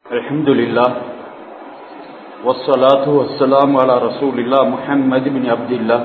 الحمد لله والصلاة والسلام على رسول الله محمد بن عبد الله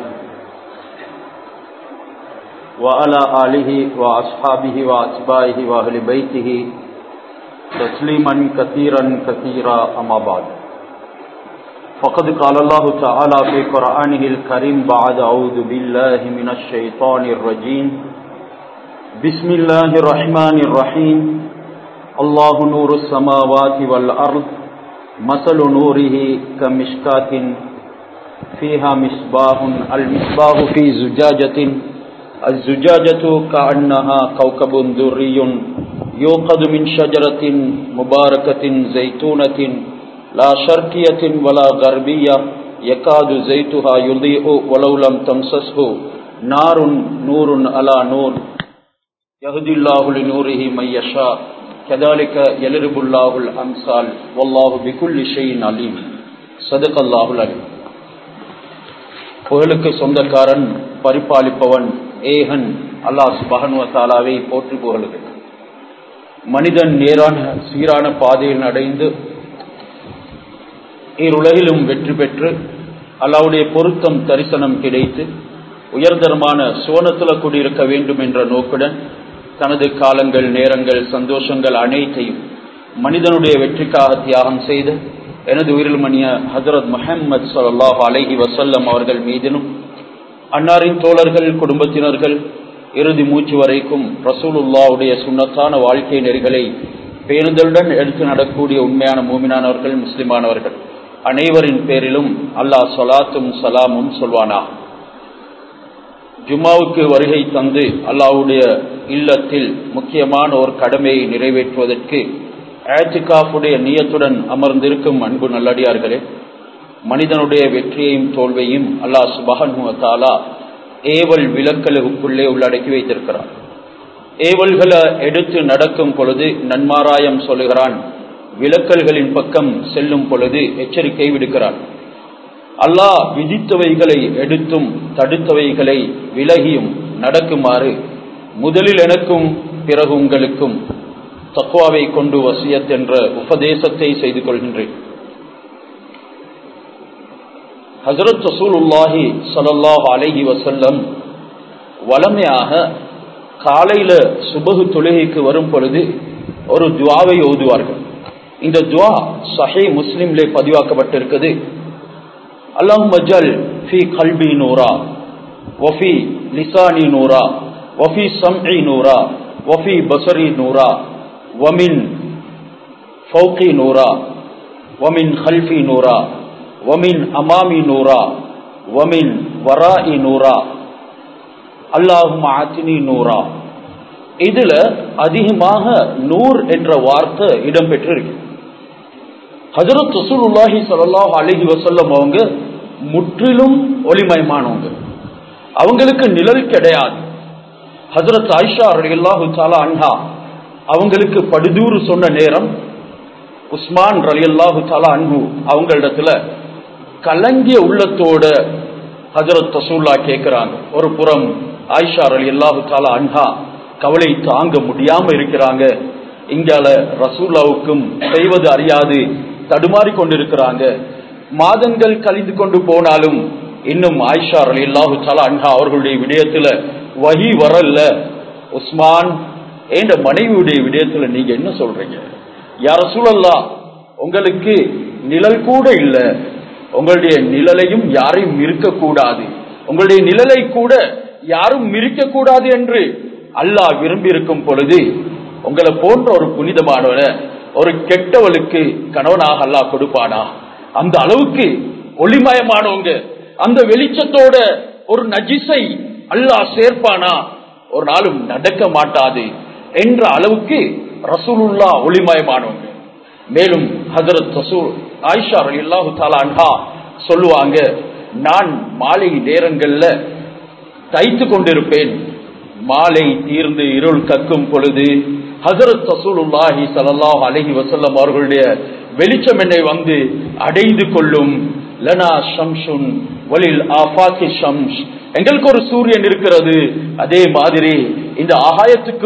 وعلى آله وأصحابه وأتباعه وأهل بيته تسليما كثيرا كثيرا أما بعد فقد قال الله تعالى في قرآنه الكريم بعد أعوذ بالله من الشيطان الرجيم بسم الله الرحمن الرحيم الله نور السماوات والأرض مثل نوره كمشكاة فيها مصباح المصباح في زجاجة الزجاجة كأنها كوكب دري يوقد من شجرة مباركة زيتونة لا شرقية ولا غربية يكاد زيتها يضيء ولو لم تمسسه نار نور على نور يهدي الله لنوره من يشاء كذلك يلرب الله الأمثال والله بكل شيء عليم صدق الله العليم புகழுக்கு சொந்தக்காரன் பரிபாலிப்பவன் ஏகன் அல்லாஹ் சுபகனுவத்தாலாவை போற்றி புகழுகிறேன் மனிதன் நேரான சீரான பாதையில் அடைந்து ஈருலகிலும் வெற்றி பெற்று அல்லாவுடைய பொருத்தம் தரிசனம் கிடைத்து உயர்தரமான சுவனத்தில் கூடியிருக்க வேண்டும் என்ற நோக்குடன் தனது காலங்கள் நேரங்கள் சந்தோஷங்கள் அனைத்தையும் மனிதனுடைய வெற்றிக்காக தியாகம் செய்து எனது உயிரில் மணிய ஹசரத் முஹம்மது சல்லாஹ் அலஹி வசல்லம் அவர்கள் மீதிலும் அன்னாரின் தோழர்கள் குடும்பத்தினர்கள் இறுதி மூச்சு வரைக்கும் ரசூலுல்லாவுடைய சுண்ணத்தான வாழ்க்கை நெறிகளை பேணுதலுடன் எடுத்து நடக்கூடிய உண்மையான மூமினானவர்கள் முஸ்லிமானவர்கள் அனைவரின் பேரிலும் அல்லாஹ் சொலாத்தும் சலாமும் சொல்வானா ஜும்மாவுக்கு வருகை தந்து அல்லாவுடைய இல்லத்தில் முக்கியமான ஒரு கடமையை நிறைவேற்றுவதற்கு ஆத்திகாஃபுடைய நியத்துடன் அமர்ந்திருக்கும் அன்பு நல்லடியார்களே மனிதனுடைய வெற்றியையும் தோல்வையும் அல்லாஹ் சுபகன்முகத்தாலா ஏவல் விலக்கலுக்குள்ளே உள்ளடக்கி வைத்திருக்கிறார் ஏவல்களை எடுத்து நடக்கும் பொழுது நன்மாராயம் சொல்லுகிறான் விலக்கல்களின் பக்கம் செல்லும் பொழுது எச்சரிக்கை விடுக்கிறான் அல்லாஹ் விதித்தவைகளை எடுத்தும் தடுத்தவைகளை விலகியும் நடக்குமாறு முதலில் எனக்கும் பிறகு உங்களுக்கும் தக்குவாவை கொண்டு வசியத் என்ற உபதேசத்தை செய்து கொள்கின்றேன் ஹசரத் ரசூலுல்லாஹி சல்லாஹ் அலஹி வசல்லம் வளமையாக காலையில சுபகு தொழுகைக்கு வரும் பொழுது ஒரு துவாவை ஓதுவார்கள் இந்த துவா சஹே முஸ்லிம்லே பதிவாக்கப்பட்டிருக்குது اللهم اجعل في قلبي نورا وفي لساني نورا وفي سمعي نورا وفي بصري نورا ومن فوقي نورا ومن خلفي نورا ومن امامي نورا ومن ورائي نورا اللهم ஆத்தினி நூரா இதுல அதிகமாக நூர் என்ற வார்த்தை இடம்பெற்றிருக்கு ஹசரத் ரசூலுல்லாஹி சல்லாஹ் அலஹி வசல்லம் அவங்க முற்றிலும் ஒளிமயமானவங்க அவங்களுக்கு நிழல் கிடையாது ஹசரத் ஆயிஷா ரலியல்லாஹு தாலா அன்ஹா அவங்களுக்கு படுதூறு சொன்ன நேரம் உஸ்மான் ரலியல்லாஹு தாலா அன்ஹு அவங்களிடத்துல கலங்கிய உள்ளத்தோட ஹசரத் ரசூல்லா கேட்கிறாங்க ஒரு புறம் ஆயிஷா ரலியல்லாஹு தாலா அன்ஹா கவலை தாங்க முடியாம இருக்கிறாங்க இங்கால ரசூல்லாவுக்கும் செய்வது அறியாது தடுமாறி கொண்டிருக்கிறாங்க மாதங்கள் கழிந்து கொண்டு போனாலும் இன்னும் ஆயிஷா அலி அல்லாஹு தாலா அன்ஹா அவர்களுடைய விடயத்துல வகி வரல உஸ்மான் என்ற மனைவியுடைய விடயத்துல நீங்க என்ன சொல்றீங்க யார சூழல்லா உங்களுக்கு நிழல் கூட இல்ல உங்களுடைய நிழலையும் யாரையும் மிருக்கக்கூடாது உங்களுடைய நிழலை கூட யாரும் மிரிக்க கூடாது என்று அல்லாஹ் விரும்பி இருக்கும் பொழுது உங்களை போன்ற ஒரு புனிதமானவரை ஒரு கெட்டவளுக்கு கணவனாக அல்லாஹ் கொடுப்பானா அந்த அளவுக்கு ஒளிமயமானவங்க அந்த வெளிச்சத்தோட ஒரு நஜிசை அல்லாஹ் சேர்ப்பானா ஒரு நாளும் நடக்க மாட்டாது என்ற அளவுக்கு ரசூலுல்லா ஒளிமயமானவங்க மேலும் ஹசரத் ரசூல் ஆயிஷா அல்லாஹு தாலா அன்ஹா சொல்லுவாங்க நான் மாலை நேரங்கள்ல தைத்து கொண்டிருப்பேன் மாலை தீர்ந்து இருள் கக்கும் பொழுது ஹசரத் ரசூலுல்லாஹி சல்லாஹ் அலஹி வசல்லம் அவர்களுடைய வெளிச்சம் என்னை வந்து அடைந்து கொள்ளும் லனா ஷம்ஷுன் வலில் ஆஃபாக்கி ஷம்ஷ் எங்களுக்கு ஒரு சூரியன் இருக்கிறது அதே மாதிரி இந்த ஆகாயத்துக்கும்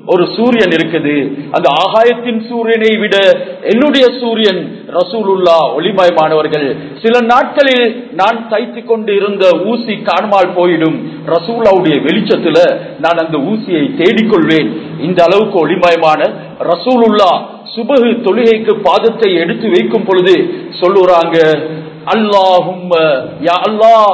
ஒரு சூரியன் இருக்குது அந்த ஆகாயத்தின் சூரியனை விட என்னுடைய சூரியன் ரசூலுல்லா ஒளிமயமானவர்கள் சில நாட்களில் நான் தைத்து கொண்டு இருந்த ஊசி காணாமல் போயிடும் ரசூலாவுடைய வெளிச்சத்துல நான் அந்த ஊசியை தேடிக்கொள்வேன் இந்த அளவுக்கு ஒளிமயமான ரசூலுல்லா சுபகு தொழுகைக்கு பாதத்தை எடுத்து வைக்கும் பொழுது சொல்லுறாங்க அல்லாஹும் யா அல்லாஹ்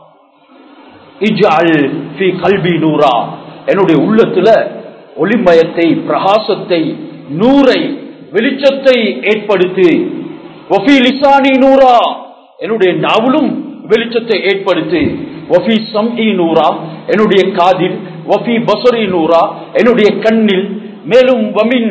இஜ்அல் ஃபீ கல்பி நூரா என்னுடைய உள்ளத்துல ஒளிமயத்தை பிரகாசத்தை நூரை வெளிச்சத்தை ஏற்படுத்தி ஒஃபி லிசானி நூரா என்னுடைய நாவலும் வெளிச்சத்தை ஏற்படுத்தி ஒஃபி சம்இ நூரா என்னுடைய காதில் ஒஃபி பசரி நூரா என்னுடைய கண்ணில் மேலும் வமின்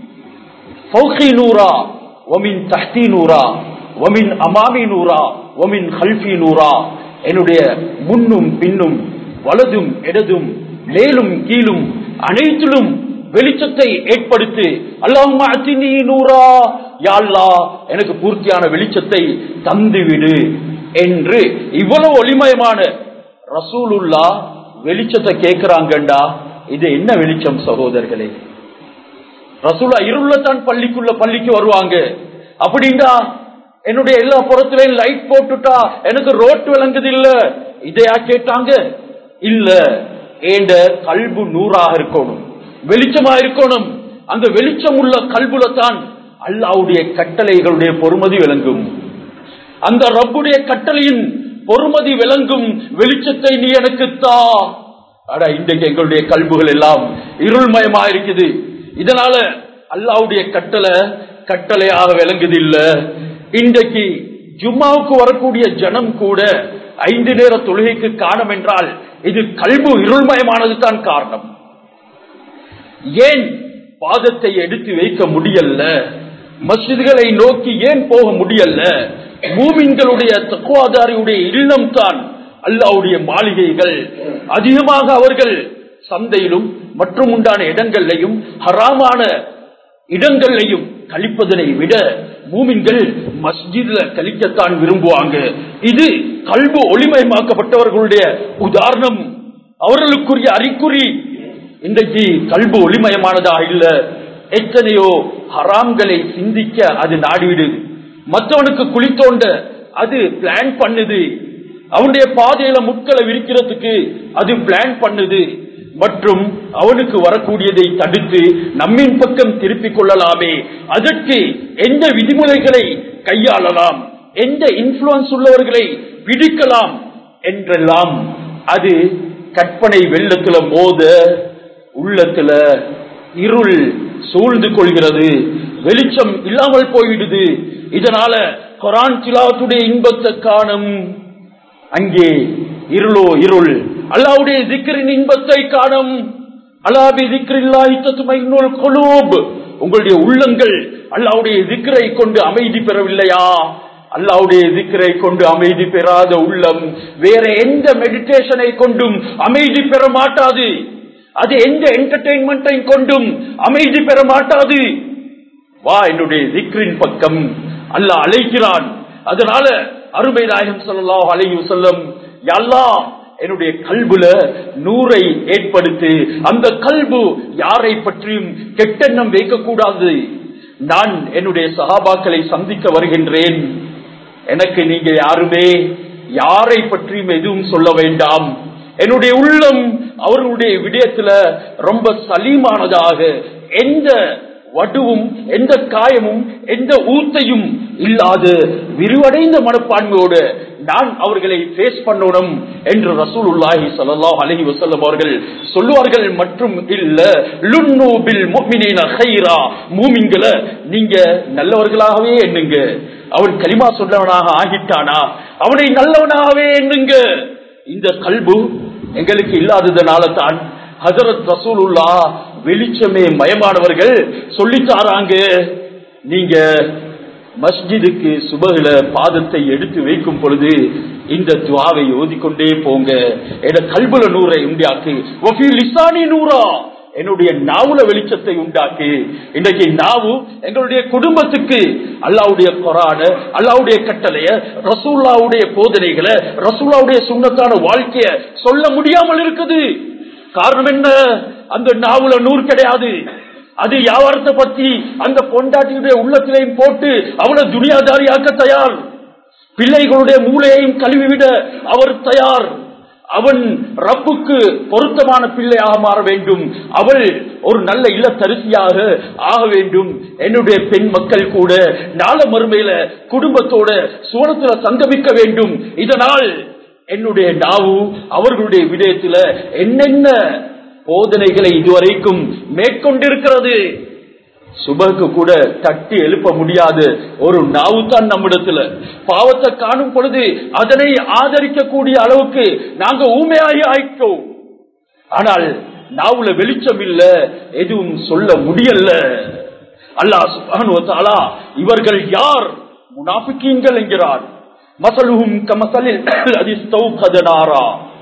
ஃபௌகி நூரா வமின் தஹ்தி நூரா வமின் அமாமி நூரா வமின் ஹல்ஃபி நூரா என்னுடைய முன்னும் பின்னும் வலதும் இடதும் மேலும் கீழும் அனைத்திலும் வெளிச்சத்தை ஏற்படுத்தி அல்லாஹும் அத்தினி நூரா யாழ்லா எனக்கு பூர்த்தியான வெளிச்சத்தை தந்துவிடு என்று இவ்வளவு ஒளிமயமான ரசூலுல்லா வெளிச்சத்தை கேட்கிறாங்கண்டா இது என்ன வெளிச்சம் சகோதரர்களே ரசூலா இருளத்தான் பள்ளிக்குள்ள பள்ளிக்கு வருவாங்க அப்படின்னா என்னுடைய எல்லா புறத்திலையும் லைட் போட்டுட்டா எனக்கு ரோட் விளங்குது இல்ல இதையா கேட்டாங்க இல்ல ஏண்ட கல்பு நூறாக இருக்கணும் வெளிச்சமா இருக்கணும் அந்த வெளிச்சம் உள்ள கல்புல தான் அல்லாவுடைய கட்டளைகளுடைய பொறுமதி விளங்கும் அந்த ரப்புடைய கட்டளையின் பொறுமதி விளங்கும் வெளிச்சத்தை நீ எனக்கு தா அட இன்றைக்கு எங்களுடைய கல்புகள் எல்லாம் இருள்மயமா இருக்குது இதனால அல்லாவுடைய கட்டளை கட்டளையாக விளங்குது இல்ல இன்றைக்கு ஜும்மாவுக்கு வரக்கூடிய ஜனம் கூட ஐந்து நேர தொழுகைக்கு காரணம் என்றால் இது கல்பு இருள்மயமானது தான் காரணம் ஏன் பாதத்தை எடுத்து வைக்க முடியல மஸ்ஜிதுகளை நோக்கி ஏன் போக முடியல மூமின்களுடைய தக்குவாதாரியுடைய இல்லம் தான் அல்லாவுடைய மாளிகைகள் அதிகமாக அவர்கள் சந்தையிலும் மற்றும் உண்டான இடங்களையும் ஹராமான இடங்களையும் கழிப்பதனை விட மூமின்கள் மஸ்ஜித்ல கழிக்கத்தான் விரும்புவாங்க இது கல்பு ஒளிமயமாக்கப்பட்டவர்களுடைய உதாரணம் அவர்களுக்குரிய அறிகுறி இன்றைக்கு கல்பு ஒளிமயமானதா இல்ல எத்தனையோ ஹராம்களை சிந்திக்க அது நாடிவிடுது மற்றவனுக்கு குளித்தோண்ட அது பிளான் பண்ணுது அவனுடைய பாதையில முட்களை விரிக்கிறதுக்கு அது பிளான் பண்ணுது மற்றும் அவனுக்கு வரக்கூடியதை தடுத்து நம்மின் பக்கம் திருப்பிக் கொள்ளலாமே அதற்கு எந்த விதிமுறைகளை கையாளலாம் எந்த இன்ஃபுளுன்ஸ் உள்ளவர்களை பிடிக்கலாம் என்றெல்லாம் அது கற்பனை வெள்ளத்துல மோத உள்ளத்துல இருள் சூழ்ந்து கொள்கிறது வெளிச்சம் இல்லாமல் போய்விடுது இதனால கொரான் சிலாத்துடைய இன்பத்தை காணும் அங்கே இருளோ இருள் அல்லாவுடைய திக்கரின் இன்பத்தை காணும் அல்லாபி திக்ரில்லாஹித்தத்துமைனுல் குலூப் உங்களுடைய உள்ளங்கள் அல்லாவுடைய திக்கரை கொண்டு அமைதி பெறவில்லையா அல்லாவுடைய திக்கரை கொண்டு அமைதி பெறாத உள்ளம் வேற எந்த மெடிடேஷனை கொண்டும் அமைதி பெற மாட்டாது அது எந்த என்டர்டெயின்மெண்டை கொண்டும் அமைதி பெற மாட்டாது வா என்னுடைய திக்ரின் பக்கம் அல்லாஹ் அழைக்கிறான் அதனால அருமை நாயகம் சொல்லலாம் அலையு சொல்லம் யல்லா என்னுடைய கல்புல நூரை ஏற்படுத்தி அந்த கல்பு யாரை பற்றியும் கெட்டெண்ணம் வைக்கக்கூடாது நான் என்னுடைய சகாபாக்களை சந்திக்க வருகின்றேன் எனக்கு நீங்க யாருமே யாரை பற்றியும் எதுவும் சொல்ல வேண்டாம் என்னுடைய உள்ளம் அவர்களுடைய விடயத்துல ரொம்ப சலீமானதாக எந்த வடுவும் எந்த காயமும் எந்த ஊத்தையும் இல்லாத விரிவடைந்த மனப்பான்மையோடு நான் அவர்களை ஃபேஸ் பண்ணணும் என்று ரசூலுல்லாஹி ஸல்லல்லாஹு அலைஹி வஸல்லம் அவர்கள் சொல்லுவார்கள் மற்றும் இல்ல லுன்னு பில் முஃமினீன கைரா மூமின்களை நீங்க நல்லவர்களாகவே எண்ணுங்க அவன் கலிமா சொல்லவனாக ஆகிட்டானா அவனை நல்லவனாகவே எண்ணுங்க இந்த கல்பு எங்களுக்கு இல்லாததுனால தான் ஹசரத் ரசூலுல்லா வெளிச்சமே மயமானவர்கள் சொல்லித்தாராங்க நீங்க மஸ்ஜிதுக்கு சுபகில பாதத்தை எடுத்து வைக்கும் பொழுது இந்த துவாவை ஓதிக்கொண்டே போங்க என கல்புல நூரை உண்டாக்கு லிசானி நூறா என்னுடைய நாவுல வெளிச்சத்தை உண்டாக்கி இன்றைக்கு நாவு எங்களுடைய குடும்பத்துக்கு அல்லாவுடைய கொரான அல்லாவுடைய கட்டளைய ரசூல்லாவுடைய போதனைகளை ரசூல்லாவுடைய சுண்ணத்தான வாழ்க்கைய சொல்ல முடியாமல் இருக்குது காரணம் என்ன அந்த நாவுல நூறு கிடையாது அது வியாபாரத்தை பத்தி அந்த பொண்டாட்டியுடைய உள்ளத்திலையும் போட்டு அவளை துனியாதாரியாக்க தயார் பிள்ளைகளுடைய மூளையையும் கழுவிவிட அவர் தயார் அவன் ரப்புக்கு பொருத்தமான பிள்ளையாக மாற வேண்டும் அவள் ஒரு நல்ல இல்லத்தரிசியாக ஆக வேண்டும் என்னுடைய பெண் மக்கள் கூட நாள மறுமையில குடும்பத்தோட சுவனத்துல சங்கமிக்க வேண்டும் இதனால் என்னுடைய நாவு அவர்களுடைய விடயத்துல என்னென்ன போதனைகளை இதுவரைக்கும் மேற்கொண்டிருக்கிறது சுபக்கு கூட தட்டி எழுப்ப முடியாது ஒரு நாவு தான் நம்மிடத்துல பாவத்தை காணும் பொழுது அதனை ஆதரிக்கக்கூடிய அளவுக்கு நாங்க ஊமையாகி ஆயிட்டோம் ஆனால் நாவுல வெளிச்சம் இல்ல எதுவும் சொல்ல முடியல அல்லாஹ் சுப்ஹானஹு வ தஆலா இவர்கள் யார் முனாஃபிகீன்கள் என்கிறார் மசலுஹும் கமசலில் அதிஸ்தௌகத நாரா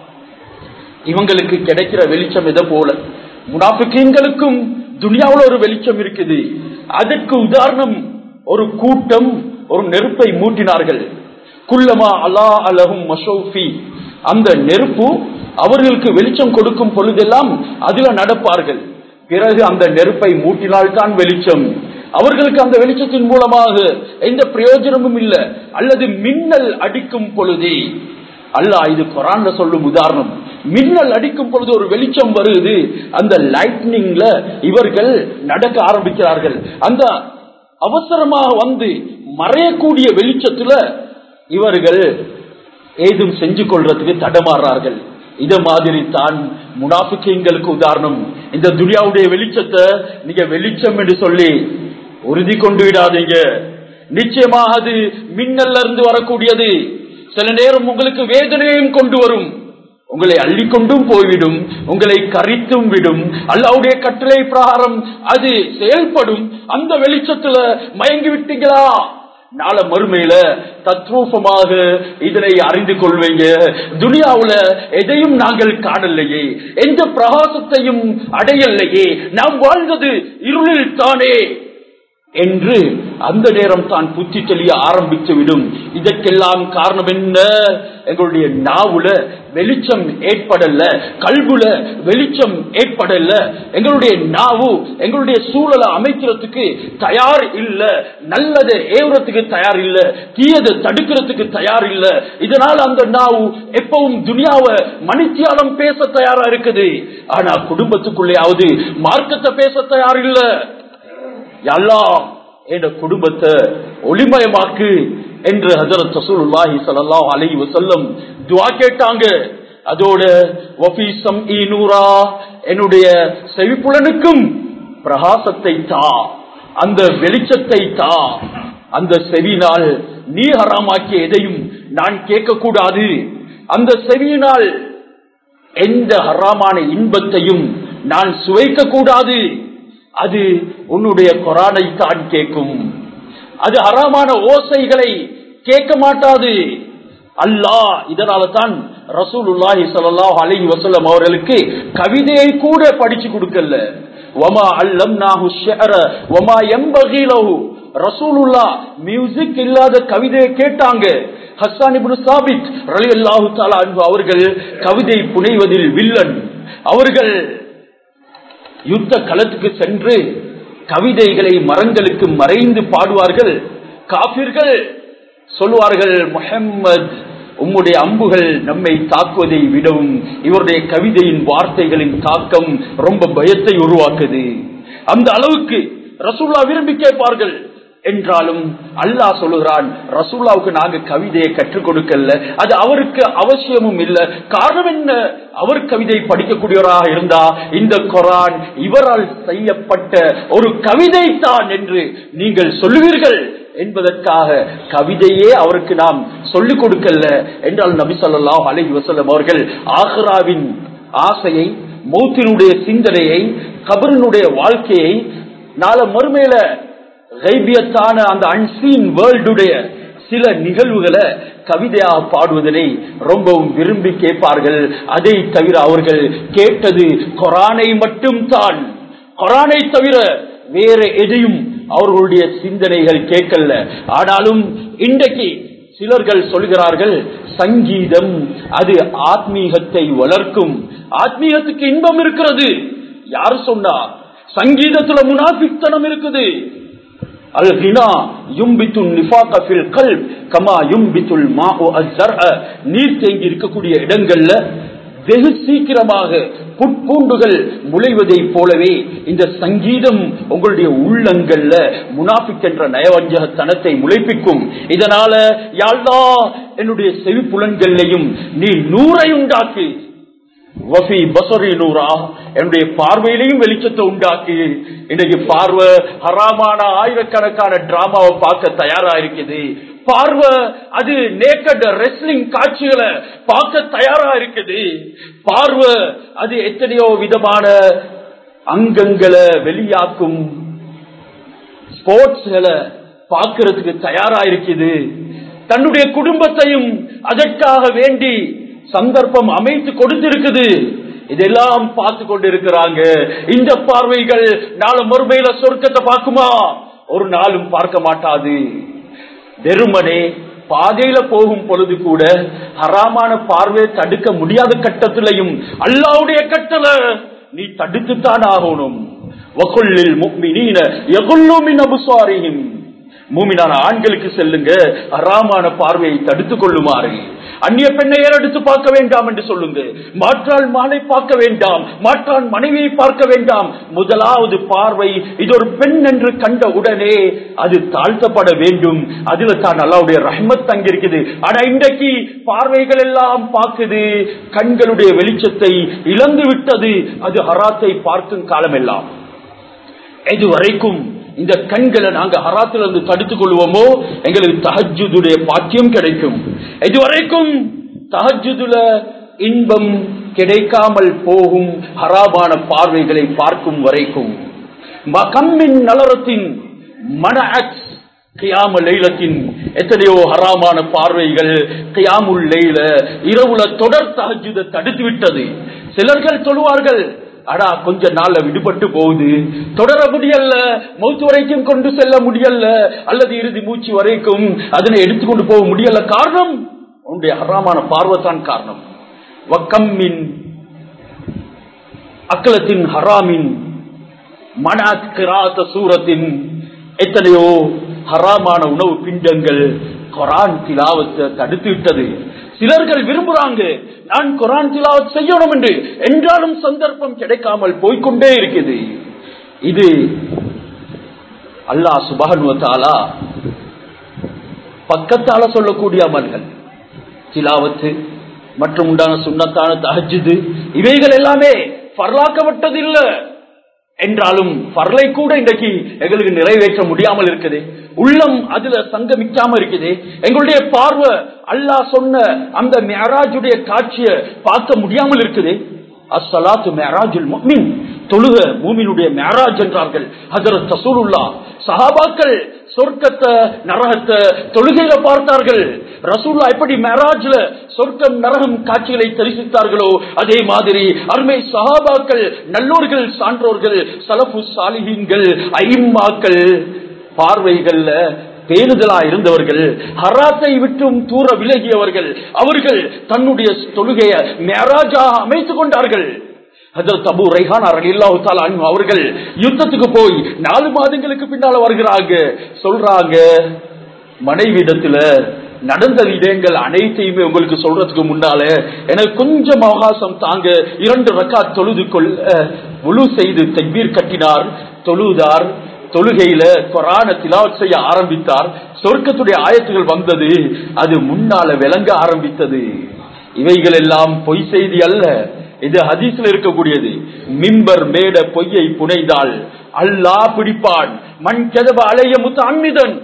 இவங்களுக்கு கிடைக்கிற வெளிச்சம் எதை போல முனாஃபிகீன்களுக்கும் துனியாவுல ஒரு வெளிச்சம் இருக்குது அதற்கு உதாரணம் ஒரு கூட்டம் ஒரு நெருப்பை மூட்டினார்கள் குல்லமா அலா அலஹும் மஷோஃபி அந்த நெருப்பு அவர்களுக்கு வெளிச்சம் கொடுக்கும் பொழுதெல்லாம் அதுல நடப்பார்கள் பிறகு அந்த நெருப்பை மூட்டினால்தான் வெளிச்சம் அவர்களுக்கு அந்த வெளிச்சத்தின் மூலமாக எந்த பிரயோஜனமும் இல்லை அல்லது மின்னல் அடிக்கும் பொழுதே அல்லாஹ் இது குரான்ல சொல்லும் உதாரணம் மின்னல் அடிக்கும் பொழுது ஒரு வெளிச்சம் வருது அந்த லைட்னிங்ல இவர்கள் நடக்க ஆரம்பிக்கிறார்கள் அந்த அவசரமாக வந்து மறையக்கூடிய வெளிச்சத்துல இவர்கள் ஏதும் செஞ்சு கொள்றதுக்கு தடமாறுறார்கள் இத மாதிரி தான் முனாஃபிக்கங்களுக்கு உதாரணம் இந்த துனியாவுடைய வெளிச்சத்தை நீங்க வெளிச்சம் என்று சொல்லி உறுதி கொண்டு விடாதீங்க நிச்சயமாக அது மின்னல்ல இருந்து வரக்கூடியது சில நேரம் உங்களுக்கு வேதனையையும் கொண்டு வரும் உங்களை அள்ளிக்கொண்டும் போய்விடும் உங்களை கரித்தும் விடும் அல்லாவுடைய கட்டளை பிரகாரம் அது செயல்படும் அந்த வெளிச்சத்துல மயங்கி விட்டீங்களா நாள மறுமையில தத்ரூபமாக இதனை அறிந்து கொள்வீங்க துனியாவுல எதையும் நாங்கள் காணலையே எந்த பிரகாசத்தையும் அடையலையே நாம் வாழ்ந்தது இருளில் தானே என்று அந்த நேரம் தான் புத்தி தெளிய ஆரம்பித்து விடும் இதற்கெல்லாம் காரணம் என்ன எங்களுடைய நாவுல வெளிச்சம் ஏற்படல கல்புல வெளிச்சம் ஏற்படல எங்களுடைய நாவு எங்களுடைய சூழலை அமைக்கிறதுக்கு தயார் இல்ல நல்லதை ஏவுறதுக்கு தயார் இல்ல தீயதை தடுக்கிறதுக்கு தயார் இல்ல இதனால அந்த நாவு எப்பவும் துனியாவை மணித்தியாலம் பேச தயாரா இருக்குது ஆனா குடும்பத்துக்குள்ளேயாவது மார்க்கத்தை பேச தயார் இல்ல எல்லாம் என் குடும்பத்தை ஒளிமயமாக்கு என்று ஹசரத் ரசூலுல்லாஹி ஸல்லல்லாஹு அலைஹி வஸல்லம் துஆ கேட்டாங்க அதோட வஃபி சம்இ நூரா என்னுடைய செவிப்புலனுக்கும் பிரகாசத்தை தா அந்த வெளிச்சத்தை தா அந்த செவினால் நீ ஹராமாக்கிய எதையும் நான் கேட்கக்கூடாது அந்த செவியினால் எந்த ஹராமான இன்பத்தையும் நான் சுவைக்க கூடாது அது உன்னுடைய கொரானை தான் கேட்கும் அது அறமான ஓசைகளை கேட்க மாட்டாது அல்லாஹ் இதனால தான் ரசூலுல்லாஹி ஸல்லல்லாஹு அலைஹி வஸல்லம் அவர்களுக்கு கவிதையை கூட படிச்சு கொடுக்கல வமா அல்லம்னாஹு ஷிஅர வமா யம்பகி லஹு ரசூலுல்லாஹ் மியூசிக் இல்லாத கவிதையை கேட்டாங்க ஹஸ்ஸான் இப்னு சாபித் ரலியல்லாஹு தஆலா அன்ஹு அவர்கள் கவிதை புனைவதில் வில்லன் அவர்கள் யுத்த களத்துக்கு சென்று கவிதைகளை மரங்களுக்கு மறைந்து பாடுவார்கள் காபிர்கள் சொல்வார்கள் முஹம்மது உம்முடைய அம்புகள் நம்மை தாக்குவதை விடவும் இவருடைய கவிதையின் வார்த்தைகளின் தாக்கம் ரொம்ப பயத்தை உருவாக்குது அந்த அளவுக்கு ரசூல்லா விரும்பி கேட்பார்கள் என்றாலும் அல்லாஹ் சொல்லுகிறான் ரசூல்லாவுக்கு நாங்க கவிதையை கற்றுக் கொடுக்கல அது அவருக்கு அவசியமும் இல்லை காரணம் என்ன அவர் கவிதை படிக்கக்கூடியவராக இருந்தா இந்த குரான் இவரால் செய்யப்பட்ட ஒரு கவிதை தான் என்று நீங்கள் சொல்லுவீர்கள் என்பதற்காக கவிதையே அவருக்கு நாம் சொல்லிக் கொடுக்கல என்றால் நபி சொல்லாஹ் அலஹி வசல்லம் அவர்கள் ஆஹ்ராவின் ஆசையை மௌத்தினுடைய சிந்தனையை கபரினுடைய வாழ்க்கையை நாள மறுமையில கைபியத்தான அந்த அன்சீன் வேர்ல்டுடைய சில நிகழ்வுகளை கவிதையாக பாடுவதனை ரொம்பவும் விரும்பி கேட்பார்கள் அதை தவிர அவர்கள் கேட்டது கொரானை மட்டும் தான் கொரானை தவிர வேற எதையும் அவர்களுடைய சிந்தனைகள் கேட்கல ஆனாலும் இன்றைக்கு சிலர்கள் சொல்கிறார்கள் சங்கீதம் அது ஆத்மீகத்தை வளர்க்கும் ஆத்மீகத்துக்கு இன்பம் இருக்கிறது யாரு சொன்னா சங்கீதத்துல முனாபித்தனம் இருக்குது அல் ஹினா யும்பித்து நிஃபாக ஃபில் கல்ப் கமா யும்பித்துல் மாஉ அஸ்ஸர்அ நீர் தேங்கி இருக்கக்கூடிய இடங்கள்ல வெகு சீக்கிரமாக புட்பூண்டுகள் முளைவதை போலவே இந்த சங்கீதம் உங்களுடைய உள்ளங்கள்ல முனாபிக் என்ற நயவஞ்சகத்தனத்தை முளைப்பிக்கும் இதனால யாழ்லா என்னுடைய செவிப்புலன்கள்லையும் நீ நூறை உண்டாக்கு வஃபி பசரி நூரா என்னுடைய பார்வையிலையும் வெளிச்சத்தை உண்டாக்கி இன்னைக்கு பார்வை ஹராமான ஆயிரக்கணக்கான டிராமாவை பார்க்க தயாரா இருக்குது பார்வை அது நேக்கட் ரெஸ்லிங் காட்சிகளை பார்க்க தயாரா இருக்குது பார்வை அது எத்தனையோ விதமான அங்கங்களை வெளியாக்கும் ஸ்போர்ட்ஸ்களை பார்க்கறதுக்கு தயாரா இருக்குது தன்னுடைய குடும்பத்தையும் அதற்காக வேண்டி சந்தர்ப்பம் அமைத்து கொடுத்திருக்குது இதெல்லாம் பார்த்து கொண்டிருக்கிறாங்க இந்த பார்வைகள் நாளை மறுமையில சொர்க்கத்தை பார்க்குமா ஒரு நாளும் பார்க்க மாட்டாது வெறுமனே பாதையில போகும் பொழுது கூட ஹராமான பார்வையை தடுக்க முடியாத கட்டத்திலையும் அல்லாவுடைய கட்டளை நீ தடுத்துத்தான் ஆகணும் வகுல்லில் முக்மினீன எகுல்லுமின் அபுசாரியும் மூமினான ஆண்களுக்கு செல்லுங்க அறாமான பார்வையை தடுத்துக் கொள்ளுமாறு அந்நிய பெண்ணை ஏறெடுத்து பார்க்க வேண்டாம் என்று சொல்லுங்க மாற்றால் மானை பார்க்க வேண்டாம் மாற்றான் மனைவியை பார்க்க வேண்டாம் முதலாவது பார்வை இது ஒரு பெண் என்று கண்ட உடனே அது தாழ்த்தப்பட வேண்டும் அதுல தான் அல்லாவுடைய ரஹ்மத் தங்கிருக்குது ஆனா இன்றைக்கு பார்வைகள் எல்லாம் பார்க்குது கண்களுடைய வெளிச்சத்தை இழந்து விட்டது அது ஹராத்தை பார்க்கும் காலம் எல்லாம் இது வரைக்கும் இந்த கண்களை நாங்க ஹராத்திலிருந்து தடுத்துக் கொள்வோமோ எங்களுக்கு தஹஜுடைய பாக்கியம் கிடைக்கும் இதுவரைக்கும் தஹஜுதுல இன்பம் கிடைக்காமல் போகும் ஹராபான பார்வைகளை பார்க்கும் வரைக்கும் கம்மின் நலரத்தின் மன கியாம லைலத்தின் எத்தனையோ ஹராமான பார்வைகள் கியாமுல் லைல இரவுல தொடர் தஹஜுத தடுத்து விட்டது சிலர்கள் சொல்லுவார்கள் அடா கொஞ்ச நாள்ல விடுபட்டு போகுது தொடர முடியல மௌத்து வரைக்கும் கொண்டு செல்ல முடியல அல்லது இறுதி மூச்சு வரைக்கும் அதனை எடுத்துக்கொண்டு போக முடியல காரணம் உன்னுடைய ஹராமான பார்வைத்தான் காரணம் வக்கம்மின் அக்கலத்தின் ஹராமின் மனாத் கிராத்த சூரத்தின் எத்தனையோ ஹராமான உணவு பிண்டங்கள் கொரான் திலாவத்தை தடுத்து விட்டது சிலர்கள் விரும்புறாங்க நான் குரான் திலாவத் செய்யணும் என்று என்றாலும் சந்தர்ப்பம் கிடைக்காமல் போய்கொண்டே இருக்குது இது அல்லாஹ் சுபானுவத்தாலா பக்கத்தால சொல்லக்கூடிய அமல்கள் திலாவத்து மற்றும் உண்டான சுண்ணத்தான தஹஜுது இவைகள் எல்லாமே பரலாக்கப்பட்டது இல்ல என்றாலும் பரலை கூட இன்றைக்கு எங்களுக்கு நிறைவேற்ற முடியாமல் இருக்குது உள்ளம் அதுல சங்கமிக்காம இருக்குது எங்களுடைய பார்வை அல்லாஹ் சொன்ன அந்த மேராஜுடைய காட்சியை பார்க்க முடியாமல் இருக்குது அஸ்ஸலாத்து மேராஜுல் முக்மின் தொழுக மூமினுடைய மேராஜ் என்றார்கள் ஹஜரத் தசூலுல்லா சஹாபாக்கள் சொர்க்கத்தை நரகத்தை தொழுகையில பார்த்தார்கள் ரசூல்லா எப்படி மேராஜ்ல சொர்க்கம் நரகம் காட்சிகளை தரிசித்தார்களோ அதே மாதிரி அருமை சஹாபாக்கள் நல்லோர்கள் சான்றோர்கள் சலபு சாலிஹீன்கள் ஐம்மாக்கள் பார்வைகள்ல பேணுதலா இருந்தவர்கள் ஹராத்தை விட்டும் தூர விலகியவர்கள் அவர்கள் தன்னுடைய தொழுகைய மேராஜாக அமைத்துக் கொண்டார்கள் அபு ரைஹான் அவர்கள் யுத்தத்துக்கு போய் நாலு மாதங்களுக்கு பின்னால வருகிறாங்க சொல்றாங்க மனைவிடத்துல நடந்த விடயங்கள் அனைத்தையுமே உங்களுக்கு சொல்றதுக்கு முன்னால எனக்கு கொஞ்சம் அவகாசம் தாங்க இரண்டு ரக்கா தொழுது கொள்ள முழு செய்து தக்பீர் கட்டினார் தொழுதார் தொழுகையில கொரான திலாவத் செய்ய ஆரம்பித்தார் சொர்க்கத்துடைய ஆயத்துகள் வந்தது அது முன்னால விளங்க ஆரம்பித்தது இவைகள் எல்லாம் பொய் செய்தி அல்ல இது ஹதீஸ்ல இருக்கக்கூடியது மிம்பர் மேட பொய்யை புனைந்தால் அல்லாஹ் பிடிப்பான் மண் கெதப அலைய முத்து அன்மிதன்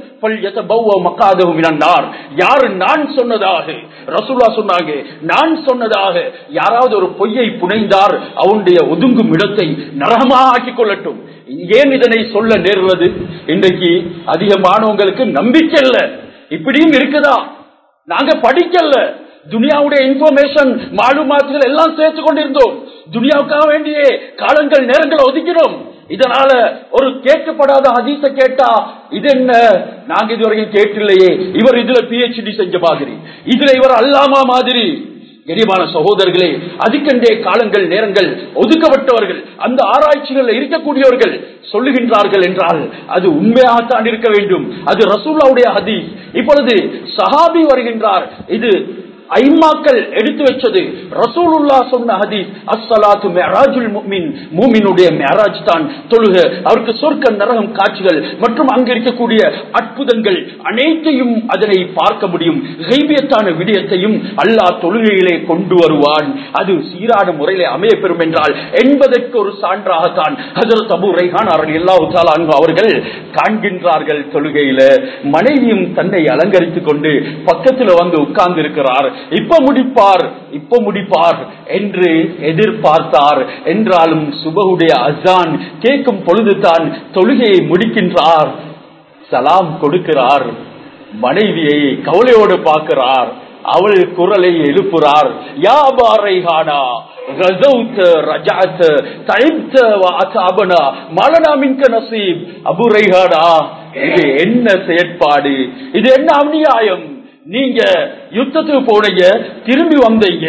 யாரு நான் சொன்னதாக ரசூல்லா சொன்னாங்க நான் சொன்னதாக யாராவது ஒரு பொய்யை புனைந்தார் அவனுடைய ஒதுங்கும் இடத்தை நரகமாக ஆக்கிக் கொள்ளட்டும் ஏன் இதனை சொல்ல நேர்வது இன்றைக்கு அதிகமானவங்களுக்கு நம்பிக்கை இல்ல இப்படியும் இருக்குதா நாங்க படிக்கல துனியாவுடைய இன்ஃபர்மேஷன் மாலுமாத்துகள் எல்லாம் சேர்த்து கொண்டிருந்தோம் துனியாவுக்காக வேண்டிய காலங்கள் நேரங்களை ஒதுக்கினோம் இதனால ஒரு கேட்கப்படாத ஹதீஸ கேட்டா இது என்ன நாங்க இதுவரைக்கும் கேட்டில்லையே இவர் இதுல பிஹெச்டி செஞ்ச மாதிரி இதுல இவர் அல்லாமா மாதிரி கரிமான சகோதரர்களே அதுக்கென்றே காலங்கள் நேரங்கள் ஒதுக்கப்பட்டவர்கள் அந்த ஆராய்ச்சிகள் இருக்கக்கூடியவர்கள் சொல்லுகின்றார்கள் என்றால் அது உண்மையாகத்தான் இருக்க வேண்டும் அது ரசூல்லாவுடைய ஹதீஸ் இப்பொழுது சஹாபி வருகின்றார் இது ஐமாக்கள் எடுத்து வச்சது ரசூலுல்லா சொன்ன ஹதீஸ் அஸ்ஸலாத்து மிஅராஜுல் முஃமின் மூமினுடைய மிஅராஜ் தான் தொழுக அவருக்கு சொர்க்க நரகம் காட்சிகள் மற்றும் அங்கு இருக்கக்கூடிய அற்புதங்கள் அனைத்தையும் அதனை பார்க்க முடியும் கைபியத்தான விடயத்தையும் அல்லாஹ் தொழுகையிலே கொண்டு வருவான் அது சீரான முறையிலே அமைய பெறும் என்றால் என்பதற்கு ஒரு சான்றாகத்தான் ஹஜரத் அபு ரைஹான் அவர்கள் எல்லா அன்பு அவர்கள் காண்கின்றார்கள் தொழுகையில மனைவியும் தன்னை அலங்கரித்துக் கொண்டு பக்கத்தில் வந்து உட்கார்ந்து இருக்கிறார் இப்ப முடிப்பார் இப்ப முடிப்பார் என்று எதிர்பார்த்தார் என்றாலும் சுபகுடைய அசான் கேட்கும் பொழுதுதான் தொழுகையை முடிக்கின்றார் சலாம் கொடுக்கிறார் மனைவியை கவலையோடு பார்க்கிறார் அவள் குரலை எழுப்புறார் யாபாரைஹானா غزوت رجعت تعبت واتعبنا ما لنا منك نصيب அபு ரைஹானா இது என்ன செயற்பாடு இது என்ன அநியாயம் நீங்க யுத்தத்துக்கு போனீங்க திரும்பி வந்தீங்க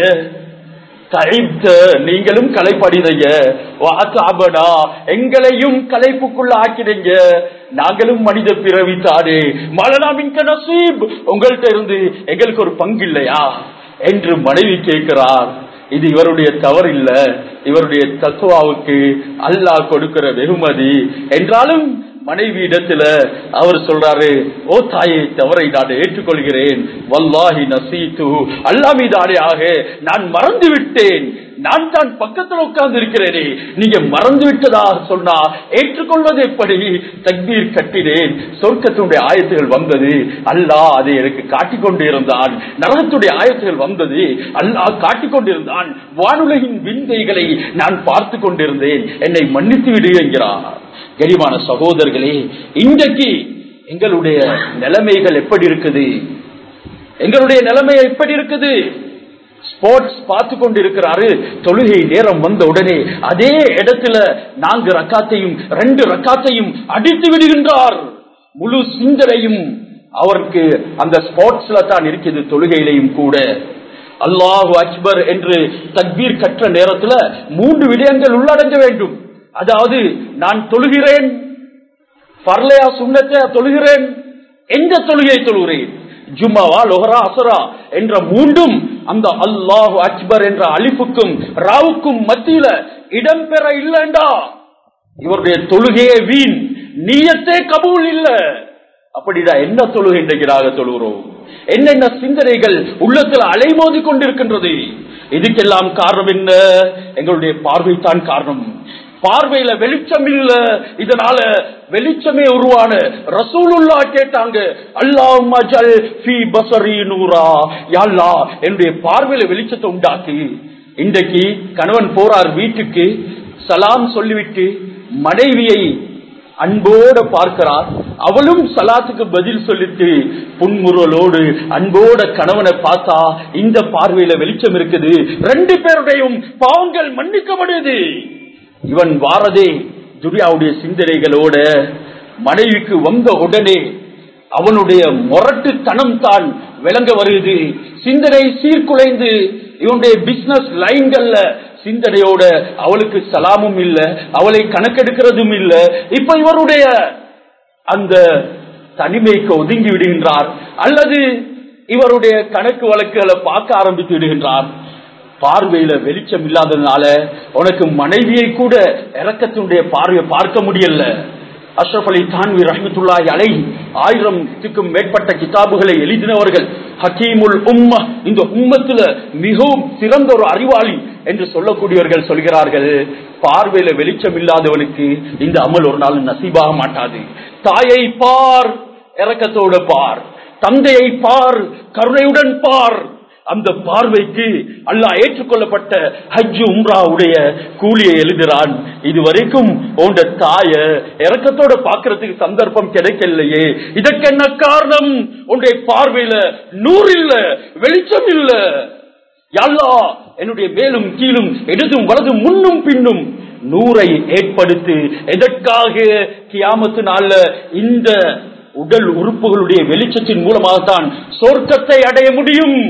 தழைத்த நீங்களும் கலைப்படிதைய வாத்தாபடா எங்களையும் கலைப்புக்குள்ள ஆக்கிடுங்க நாங்களும் மனித பிறவித்தாடு மலனாமின் நசீப் உங்கள்கிட்ட இருந்து எங்களுக்கு ஒரு பங்கு இல்லையா என்று மனைவி கேட்கிறார் இது இவருடைய தவறு இல்ல இவருடைய தத்துவாவுக்கு அல்லாஹ் கொடுக்கிற வெகுமதி என்றாலும் மனைவி இடத்துல அவர் சொல்றாரு ஓ தாயை தவறை நான் ஏற்றுக்கொள்கிறேன் வல்லாஹி நசீத்து அல்லாமிதானே நான் மறந்து விட்டேன் நான் தான் பக்கத்தில் உட்கார்ந்து இருக்கிறேனே நீங்க மறந்து விட்டதாக சொன்னா ஏற்றுக்கொள்வது எப்படி தக்பீர் கட்டினேன் சொர்க்கத்தினுடைய ஆயத்துகள் வந்தது அல்லாஹ் அதை எனக்கு காட்டிக் கொண்டிருந்தான் நரகத்துடைய ஆயத்துகள் வந்தது அல்லாஹ் காட்டிக் கொண்டிருந்தான் வானுலகின் விந்தைகளை நான் பார்த்து கொண்டிருந்தேன் என்னை மன்னித்து விடு என்கிறார் கரிமான சகோதரர்களே இன்றைக்கு எங்களுடைய நிலைமைகள் எப்படி இருக்குது எங்களுடைய நிலைமை எப்படி இருக்குது ஸ்போர்ட்ஸ் பார்த்து கொண்டிருக்கிறாரு தொழுகை நேரம் வந்த உடனே அதே இடத்துல நான்கு ரக்காத்தையும் ரெண்டு ரக்காத்தையும் அடித்து விடுகின்றார் முழு சிந்தனையும் அவருக்கு அந்த ஸ்போர்ட்ஸ்ல தான் இருக்குது தொழுகையிலையும் கூட அல்லாஹு அக்பர் என்று தக்பீர் கற்ற நேரத்துல மூன்று விடயங்கள் உள்ளடங்க வேண்டும் அதாவது நான் தொழுகிறேன் பர்லையா சுண்ணத்தை தொழுகிறேன் எந்த தொழுகை தொழுகிறேன் ஜும்மாவா லொஹரா அசரா என்ற மூன்றும் அந்த அல்லாஹு அக்பர் என்ற அலிஃபுக்கும் ராவுக்கும் மத்தியில இடம்பெற இல்லண்டா இவருடைய தொழுகையே வீண் நீயத்தே கபூல் இல்ல அப்படிடா என்ன தொழுகை இன்றைக்கு நாங்க தொழுகிறோம் என்னென்ன சிந்தனைகள் உள்ளத்தில் அலைமோதி கொண்டிருக்கின்றது இதுக்கெல்லாம் காரணம் என்ன எங்களுடைய பார்வை தான் காரணம் பார்வையில வெளிச்சம் இல்ல இதனால வெளிச்சமே உருவான ரசூலுல்லா கேட்டாங்க அல்லாஹ் என்னுடைய பார்வையில வெளிச்சத்தை உண்டாக்கி இன்றைக்கு கணவன் போறார் வீட்டுக்கு சலாம் சொல்லிவிட்டு மனைவியை அன்போட பார்க்கிறார் அவளும் சலாத்துக்கு பதில் சொல்லிட்டு புன்முறலோடு அன்போட கணவனை பார்த்தா இந்த பார்வையில வெளிச்சம் இருக்குது ரெண்டு பேருடையும் பாவங்கள் மன்னிக்கப்படுது இவன் வாரதே துரியாவுடைய சிந்தனைகளோட மனைவிக்கு வந்த உடனே அவனுடைய முரட்டுத்தனம் தான் விளங்க வருது சிந்தனை சீர்குலைந்து இவனுடைய பிசினஸ் லைன்கள்ல சிந்தனையோட அவளுக்கு சலாமும் இல்ல அவளை கணக்கெடுக்கிறதும் இல்ல இப்ப இவருடைய அந்த தனிமைக்கு ஒதுங்கி விடுகின்றார் அல்லது இவருடைய கணக்கு வழக்குகளை பார்க்க ஆரம்பித்து விடுகின்றார் பார்வையில வெளிச்சம் இல்லாததுனால உனக்கு மனைவியை கூட இறக்கத்தினுடைய பார்வையை பார்க்க முடியல அஷ்ரப் அலி தான்வி ரஹமத்துல்லாஹி அலை ஆயிரத்துக்கும் மேற்பட்ட கிதாபுகளை எழுதினவர்கள் ஹக்கீமுல் உம்ம இந்த உம்மத்துல மிகவும் சிறந்த ஒரு அறிவாளி என்று சொல்லக்கூடியவர்கள் சொல்கிறார்கள் பார்வையில வெளிச்சம் இல்லாதவனுக்கு இந்த அமல் ஒரு நாள் நசீபாக மாட்டாது தாயை பார் இறக்கத்தோட பார் தந்தையை பார் கருணையுடன் பார் அந்த பார்வைக்கு அல்லாஹ் ஏற்றுக்கொள்ளப்பட்ட ஹஜ்ஜு உம்ராவுடைய கூலியை எழுதுறான் இதுவரைக்கும் உண்ட தாய இறக்கத்தோட பாக்குறதுக்கு சந்தர்ப்பம் கிடைக்கலையே இதற்கு என்ன காரணம் உன்னுடைய பார்வையில நூறு இல்ல வெளிச்சம் இல்ல யல்லா என்னுடைய மேலும் கீழும் இடதும் வலதும் முன்னும் பின்னும் நூறை ஏற்படுத்தி எதற்காக கியாமத்து நாள்ல இந்த உடல் உறுப்புகளுடைய வெளிச்சத்தின் மூலமாகத்தான் சொர்க்கத்தை அடைய முடியும்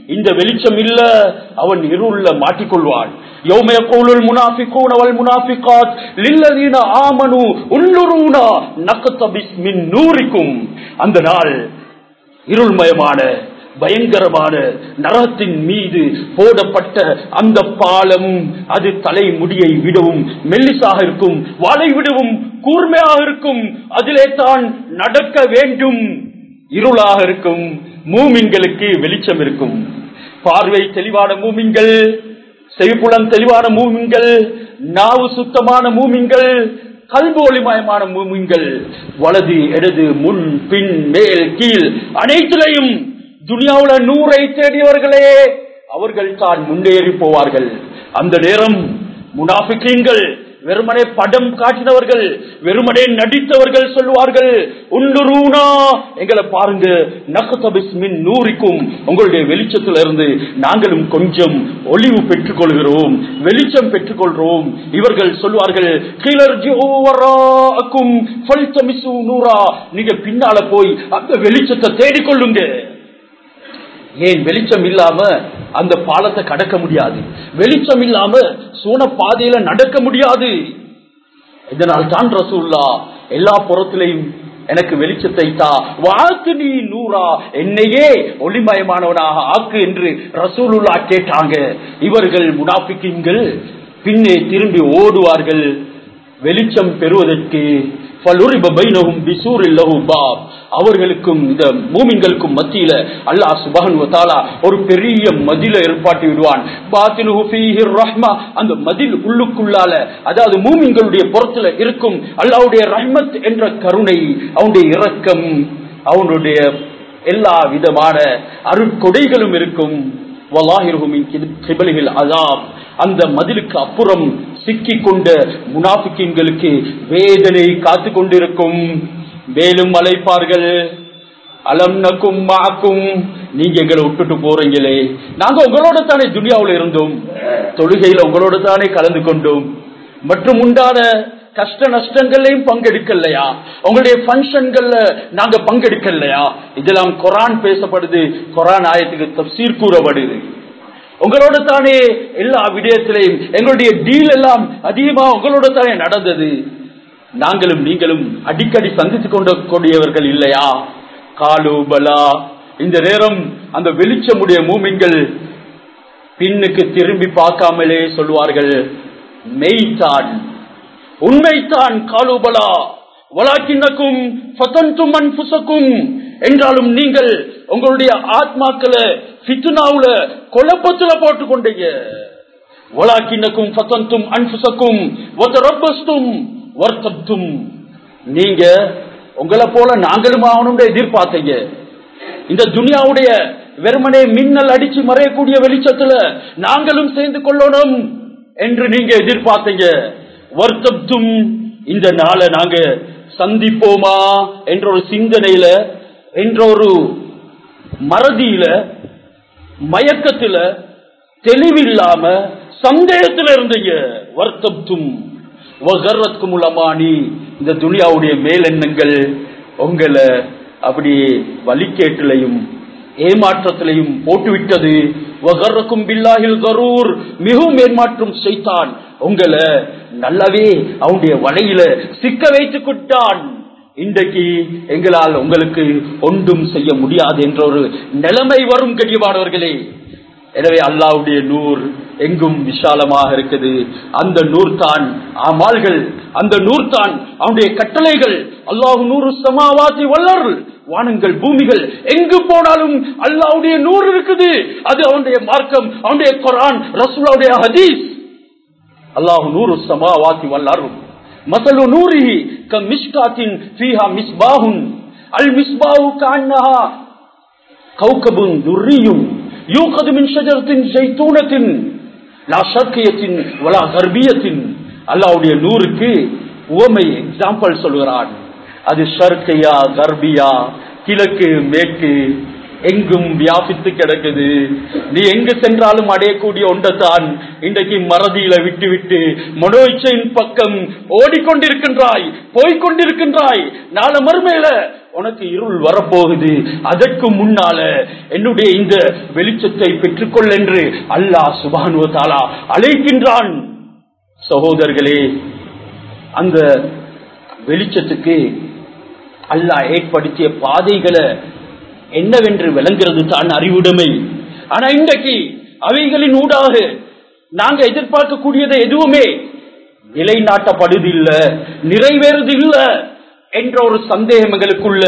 இந்த வெளிச்சம் இல்ல அவன் இருள மாட்டிக்கொள்வான் يوم يقول المنافقون والمنافقات للذين آمنوا انظرونا نقتبس من نوركم அந்த நாள் இருள்மயமான பயங்கரமான நரகத்தின் மீது போடப்பட்ட அந்த பாலம் அது தலை முடியை விடவும் மெல்லிசாக இருக்கும் வாளை விடவும் கூர்மையாக இருக்கும் அதிலே தான் நடக்க வேண்டும் இருளாக இருக்கும் மூமின்களுக்கு வெளிச்சம் இருக்கும் பார்வை தெளிவான மூமின்கள் செவிப்புலம் தெளிவான மூமின்கள் நாவு சுத்தமான மூமின்கள் கல்வி ஒளிமயமான மூமின்கள் வலது இடது முன் பின் மேல் கீழ் அனைத்திலையும் துனியாவுல நூறை தேடியவர்களே அவர்கள் தான் முன்னேறி போவார்கள் அந்த நேரம் முனாபிக்கீன்கள் வெறுமனே படம் காட்டினவர்கள் வெறுமனே நடித்தவர்கள் சொல்லுவார்கள் உண்டுரூனா எங்களை பாருங்க நகதபிஸ் மின் நூறிக்கும் உங்களுடைய வெளிச்சத்துல இருந்து நாங்களும் கொஞ்சம் ஒளிவு பெற்றுக் கொள்கிறோம் வெளிச்சம் பெற்றுக் கொள்றோம் இவர்கள் சொல்லுவார்கள் கிளர்ஜிக்கும் நூறா நீங்க பின்னால போய் அந்த வெளிச்சத்தை தேடிக்கொள்ளுங்க ஏன் வெளிச்சம் இல்லாம அந்த பாலத்தை கடக்க முடியாது வெளிச்சம் இல்லாம சூன பாதையில நடக்க முடியாது இதனால் தான் ரசூல்லா எல்லா புறத்திலையும் எனக்கு வெளிச்சத்தை தா வாழ்த்து நீ நூறா என்னையே ஒளிமயமானவனாக ஆக்கு என்று ரசூலுல்லா கேட்டாங்க இவர்கள் முனாபிக்கின்கள் பின்னே திரும்பி ஓடுவார்கள் வெளிச்சம் பெறுவதற்கு அவர்களுக்கும் இந்த மூமின்களுக்கும் மத்தியில அல்லாஹ் சுபஹன் ஒரு பெரிய மதில ஏற்பாட்டி விடுவான் அந்த மதில் உள்ளுக்குள்ளால அதாவது மூமின்களுடைய புறத்துல இருக்கும் அல்லாவுடைய ரஹ்மத் என்ற கருணை அவனுடைய இரக்கம் அவனுடைய எல்லா விதமான அருட்கொடைகளும் இருக்கும் அதாப் அந்த மதிலுக்கு அப்புறம் சிக்கி கொண்ட முனாபிக்கின்களுக்கு வேதனை காத்து கொண்டிருக்கும் மேலும் அழைப்பார்கள் அலம் நக்கும் மாக்கும் நீங்க எங்களை விட்டுட்டு போறீங்களே நாங்க உங்களோட தானே துனியாவில் இருந்தோம் தொழுகையில உங்களோட தானே கலந்து கொண்டோம் மற்றும் உண்டான கஷ்ட நஷ்டங்களையும் பங்கெடுக்கலையா உங்களுடைய பங்கன்கள்ல நாங்க பங்கெடுக்கலையா இதெல்லாம் குரான் பேசப்படுது குரான் ஆயத்துக்கு தப்சீர் கூறப்படுது உங்களோட தானே எல்லா விடயத்திலையும் எங்களுடைய டீல் எல்லாம் அதிகமா உங்களோட தானே நடந்தது நாங்களும் நீங்களும் அடிக்கடி சந்தித்துக் கொண்ட கூடியவர்கள் இல்லையா காலு பலா இந்த நேரம் அந்த வெளிச்சமுடைய மூமின்கள் பின்னுக்கு திரும்பி பார்க்காமலே சொல்வார்கள் மெய்தான் உண்மைத்தான் காலுபலா வலாக்கின்னக்கும் ஃபதன்தும் அன்புசக்கும் என்றாலும் நீங்கள் உங்களுடைய ஆத்மாக்களை ஃபித்னாவுல குழப்பத்துல போட்டு கொண்டீங்க வலாக்கின்னக்கும் ஃபதன்தும் அன்புசக்கும் வதரப்பஸ்தும் வர்த்தத்தும் நீங்க உங்களை போல நாங்களும் ஆகணும் எதிர்பார்த்தீங்க இந்த துனியாவுடைய வெறுமனே மின்னல் அடிச்சு மறையக்கூடிய வெளிச்சத்துல நாங்களும் சேர்ந்து கொள்ளணும் என்று நீங்க எதிர்பார்த்தீங்க வருத்தத்தும் இந்த நாளை நாங்க சந்திப்போமா என்ற ஒரு சிந்தனையில என்ற ஒரு மறதியில மயக்கத்துல தெளிவில்லாம சந்தேகத்துல இருந்தீங்க வருத்தத்தும் வகர்வத்துக்கும் உலமானி இந்த துனியாவுடைய மேலெண்ணங்கள் உங்களை அப்படியே வழிகேட்டிலையும் ஏமாற்றத்திலையும் போட்டுவிட்டது வகர்றக்கும் பில்லாஹில் கரூர் மிகவும் ஏமாற்றம் செய்தான் உங்களை நல்லாவே அவனுடைய வலையில சிக்க வைத்துக் கொண்டான் இன்றைக்கு எங்களால் உங்களுக்கு ஒன்றும் செய்ய முடியாது என்ற ஒரு நிலைமை வரும் கடியமானவர்களே எனவே அல்லாவுடைய நூர் எங்கும் விசாலமாக இருக்குது அந்த நூர் தான் அமால்கள் அந்த நூர் தான் அவனுடைய கட்டளைகள் அல்லாஹு நூறு சமாவாதி வல்லர் வானங்கள் பூமிகள் எங்கு போனாலும் அல்லாவுடைய நூறு இருக்குது அது அவனுடைய மார்க்கம் அவனுடைய குரான் ரசூலாவுடைய ஹதீஸ் அல்லாஹு நூறு சமாவாதி வல்லர் மசலு நூரிஹி க மிஸ்காத்தின் ஃபீஹா மிஸ்பாஹுன் அல் மிஸ்பாஹு கான்னஹா கௌகபுன் துர்ரியும் யூகது மின் ஷஜரத்தின் ஜெய்தூனத்தின் லா ஷர்கியத்தின் வலா கர்பியத்தின் அல்லாவுடைய நூறுக்கு உவமை எக்ஸாம்பிள் சொல்கிறான் அது ஷர்கையா கர்பியா கிழக்கு மேற்கு எங்கும் வியாபித்து கிடக்குது நீ எங்கு சென்றாலும் அடையக்கூடிய ஒன்றைத்தான் இன்றைக்கு மறதியில விட்டு விட்டு மனோச்சையின் பக்கம் ஓடிக்கொண்டிருக்கின்றாய் போய்கொண்டிருக்கின்றாய் நாளை மறுமையில உனக்கு இருள் வரப்போகுது அதற்கு முன்னால என்னுடைய இந்த வெளிச்சத்தை பெற்றுக்கொள் என்று அல்லாஹ் சுபானுவ தாலா அழைக்கின்றான் சகோதரர்களே அந்த வெளிச்சத்துக்கு அல்லாஹ் ஏற்படுத்திய பாதைகளை என்னவென்று விளங்குறது தான் அறிவுடைமை ஆனா இன்றைக்கு அவைகளின் ஊடாக நாங்க எதிர்பார்க்கக்கூடியது எதுவுமே நிலைநாட்டப்படுது இல்ல நிறைவேறது இல்ல என்ற ஒரு சந்தேகம் எங்களுக்குள்ள